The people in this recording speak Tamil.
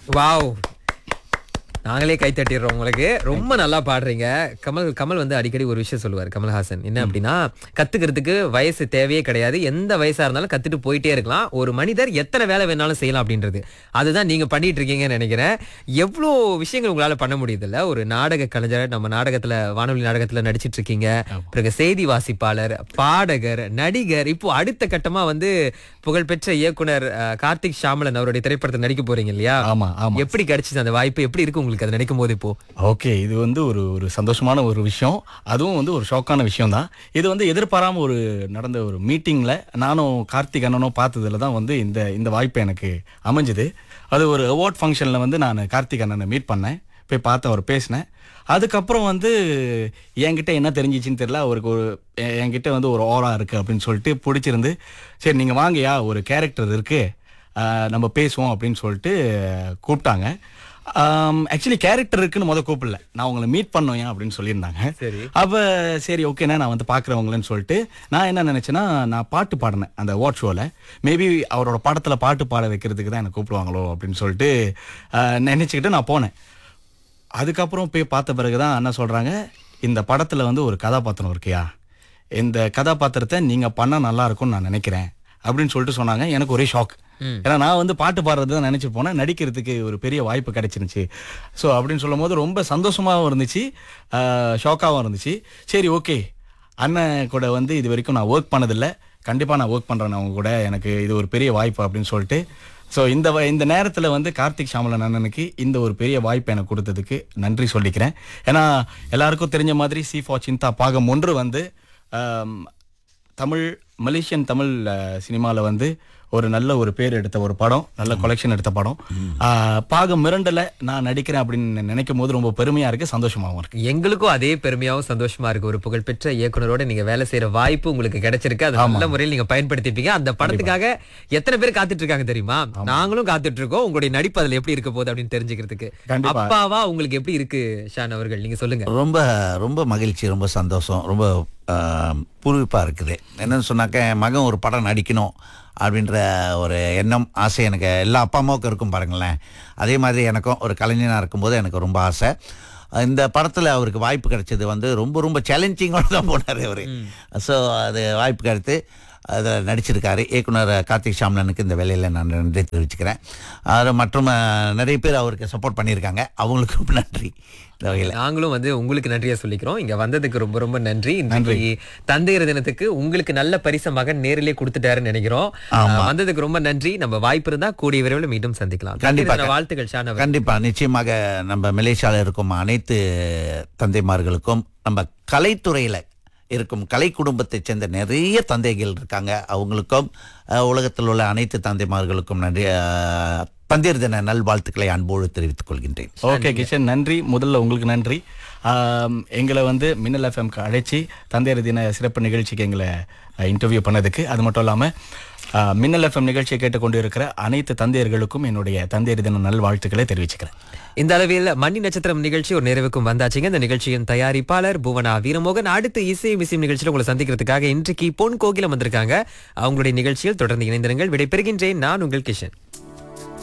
வாவ் நாங்களே கை தட்டிடுறோம் உங்களுக்கு ரொம்ப நல்லா பாடுறீங்க கமல் கமல் வந்து அடிக்கடி ஒரு விஷயம் சொல்லுவார் கமல்ஹாசன் என்ன அப்படின்னா கத்துக்கிறதுக்கு வயசு தேவையே கிடையாது எந்த வயசா இருந்தாலும் கத்துட்டு போயிட்டே இருக்கலாம் ஒரு மனிதர் எத்தனை வேலை வேணாலும் செய்யலாம் அப்படின்றது அதுதான் நீங்க பண்ணிட்டு இருக்கீங்கன்னு நினைக்கிறேன் எவ்வளோ விஷயங்கள் உங்களால பண்ண முடியுதுல்ல ஒரு நாடக கலைஞர் நம்ம நாடகத்துல வானொலி நாடகத்துல நடிச்சிட்டு இருக்கீங்க பிறகு செய்தி வாசிப்பாளர் பாடகர் நடிகர் இப்போ அடுத்த கட்டமா வந்து புகழ்பெற்ற இயக்குனர் அஹ், கார்த்திக் ஷாமலன் அவருடைய திரைப்படத்தில் நடிக்க போறீங்க இல்லையா ஆமா ஆமா எப்படி கிடைச்சது அந்த வாய்ப்பு எப்படி இருக்கு உங்களுக்கு அதை நினைக்கும் போது இப்போ ஓகே இது வந்து ஒரு ஒரு சந்தோஷமான ஒரு விஷயம் அதுவும் வந்து ஒரு ஷாக்கான விஷயம் தான் இது வந்து எதிர்பாராம ஒரு நடந்த ஒரு மீட்டிங்ல நானும் கார்த்திக் அண்ணனும் பார்த்ததுல தான் வந்து இந்த இந்த வாய்ப்பு எனக்கு அமைஞ்சுது அது ஒரு அவார்ட் ஃபங்க்ஷனில் வந்து நான் கார்த்திக் அண்ணனை மீட் பண்ணேன் போய் பார்த்து அவர் பேசினேன் அதுக்கப்புறம் வந்து என்கிட்ட என்ன தெரிஞ்சிச்சுன்னு தெரியல அவருக்கு ஒரு எ- என்கிட்ட வந்து ஒரு ஓரா இருக்குது அப்படின்னு சொல்லிட்டு பிடிச்சிருந்து சரி நீங்கள் வாங்கயா ஒரு கேரக்டர் இருக்குது நம்ம பேசுவோம் அப்படின்னு சொல்லிட்டு கூப்பிட்டாங்க ஆக்சுவலி கேரக்டர் இருக்குன்னு முத கூப்பிடல நான் உங்களை மீட் பண்ணோம் ஏன் அப்படின்னு சொல்லியிருந்தாங்க சரி. அப்போ சரி ஓகேண்ணா நான் வந்து பார்க்குறவங்களேன்னு சொல்லிட்டு நான் என்ன நினச்சேன்னா நான் பாட்டு பாடினேன் அந்த வாட் ஷோவில் மேபி அவரோட படத்தில் பாட்டு பாட வைக்கிறதுக்கு தான் என்னை கூப்பிடுவாங்களோ அப்படின்னு சொல்லிட்டு ஆஹ், நினைச்சுக்கிட்டு நான் போனேன் அதுக்கப்புறம் போய் பார்த்த பிறகு தான் என்ன சொல்கிறாங்க இந்த படத்தில் வந்து ஒரு கதாபாத்திரம் இருக்கியா இந்த கதாபாத்திரத்தை நீங்கள் பண்ணால் நல்லா இருக்கும்னு நான் நினைக்கிறேன் அப்படின்னு சொல்லிட்டு சொன்னாங்க எனக்கு ஒரே ஷாக் ஏன்னா நான் வந்து பாட்டு பாடுறது தான் நினச்சி போனேன் நடிக்கிறதுக்கு ஒரு பெரிய வாய்ப்பு கிடைச்சிருந்துச்சு ஸோ அப்படின்னு சொல்லும் போது ரொம்ப சந்தோஷமாகவும் இருந்துச்சு ஷாக்காகவும் இருந்துச்சு சரி ஓகே அண்ணன் கூட வந்து இது வரைக்கும் நான் ஒர்க் பண்ணதில்லை கண்டிப்பாக நான் ஒர்க் பண்ணுறேன் அவங்க கூட எனக்கு இது ஒரு பெரிய வாய்ப்பு அப்படின்னு சொல்லிட்டு ஸோ இந்த வ- இந்த நேரத்தில் வந்து கார்த்திக் சாமலன் அண்ணனுக்கு இந்த ஒரு பெரிய வாய்ப்பு எனக்கு கொடுத்ததுக்கு நன்றி சொல்லிக்கிறேன் ஏன்னா எல்லாருக்கும் தெரிஞ்ச மாதிரி சி ஃபார் சிந்தா பாகம் ஒன்று வந்து ஆம், தமிழ் மலேசியன் தமிழ் சினிமாவில் வந்து ஒரு நல்ல ஒரு பேர் எடுத்த ஒரு படம் நல்ல கொலெக்ஷன் எடுத்த படம் ஆ, பாகம் மிரண்டல நான் நடிக்கிறேன் அப்படின்னு நினைக்கும் போது ரொம்ப பெருமையா இருக்கு சந்தோஷமாகவும் இருக்கு எங்களுக்கும் அதே பெருமையாவும் சந்தோஷமா இருக்கு ஒரு புகழ்பெற்ற இயக்குனரோட நீங்க வேலை செய்யற வாய்ப்பு உங்களுக்கு கிடைச்சிருக்கு அது நல்ல முறையில் நீங்க பயன்படுத்திப்பீங்க அந்த படத்துக்காக எத்தனை பேர் காத்துட்டு இருக்காங்க தெரியுமா நாங்களும் காத்துட்டு இருக்கோம் உங்களுடைய நடிப்பு அதுல எப்படி இருக்க போகுது அப்படின்னு தெரிஞ்சுக்கிறதுக்கு கண்டிப்பா. அப்பாவா உங்களுக்கு எப்படி இருக்கு ஷான் அவர்கள் நீங்க சொல்லுங்க ரொம்ப ரொம்ப மகிழ்ச்சி ரொம்ப சந்தோஷம் ரொம்ப பூர்விப்பாக இருக்குது என்னன்னு சொன்னாக்க என் மகன் ஒரு படம் நடிக்கணும் அப்படின்ற ஒரு எண்ணம் ஆசை எனக்கு எல்லா அப்பா அம்மாவுக்கும் இருக்கும் பாருங்களேன் அதே மாதிரி எனக்கும் ஒரு கலைஞனாக இருக்கும்போது எனக்கு ரொம்ப ஆசை இந்த படத்தில் அவருக்கு வாய்ப்பு கிடைச்சது வந்து ரொம்ப ரொம்ப சேலஞ்சிங்கோட தான் போனார் அவர் ஸோ அது வாய்ப்பு கிடைத்து அதில் நடிச்சிருக்காரு இயக்குனர் கார்த்திக் சாம்லனுக்கு இந்த வேலையில் நான் நன்றி தெரிவிச்சுக்கிறேன் அது மற்றும் அஹ், நிறைய பேர் அவருக்கு சப்போர்ட் பண்ணியிருக்காங்க அவங்களுக்கும் நன்றி இந்த வகையில் நாங்களும் வந்து உங்களுக்கு நன்றியா சொல்லிக்கிறோம் இங்க வந்ததுக்கு ரொம்ப ரொம்ப நன்றி இன்றைக்கு தந்தையர் தினத்துக்கு உங்களுக்கு நல்ல பரிச மகன் நேரிலே கொடுத்துட்டாருன்னு நினைக்கிறோம் அஹ், வந்ததுக்கு ரொம்ப நன்றி நம்ம வாய்ப்பு இருந்தா கூடிய விரைவில் மீண்டும் சந்திக்கலாம் கண்டிப்பா. தந்தையர் தின வாழ்த்துக்கள் ஷான் அவர்கள் கண்டிப்பா நிச்சயமாக நம்ம மலேசியாவில் இருக்கும் அனைத்து தந்தைமார்களுக்கும் நம்ம கலைத்துறையில இருக்கும் கலை குடும்பத்தைச் சேர்ந்த நிறைய தந்தைகள் இருக்காங்க அவங்களுக்கும் அஹ், உலகத்தில் உள்ள அனைத்து தந்தைமார்களுக்கும் நன்றி அஹ், தந்தையர் தின நல்வாழ்த்துக்களை அன்போடு தெரிவித்துக் கொள்கின்றேன் ஓகே கிஷன் நன்றி முதல்ல உங்களுக்கு நன்றி ஆம், எங்களை வந்து மின்னல் எஃப்எம்க்கு அழைச்சி தந்தையர் தின சிறப்பு நிகழ்ச்சிக்கு எங்களை இன்டர்வியூ பண்ணதுக்கு அது மட்டும் இல்லாமல் மின்னல் எஃப்எம் நிகழ்ச்சியை கேட்டுக்கொண்டு இருக்கிற அனைத்து தந்தையர்களுக்கும் என்னுடைய தந்தையர் தின நல்வாழ்த்துக்களை தெரிவிச்சுக்கிறேன் இந்த அளவில் மணி நட்சத்திரம் நிகழ்ச்சி ஒரு நிறைவுக்கும் வந்தாச்சுங்க இந்த நிகழ்ச்சியின் தயாரிப்பாளர் புவனா வீரமோகன் அடுத்து இசை மிசிம் நிகழ்ச்சியில் உங்களை சந்திக்கிறதுக்காக இன்றைக்கு பொன் கோகிலம் வந்திருக்காங்க அவங்களுடைய நிகழ்ச்சியில் தொடர்ந்து இணைந்திருங்கள் விடைபெறுகின்றேன் நான் உங்கள் கிஷன்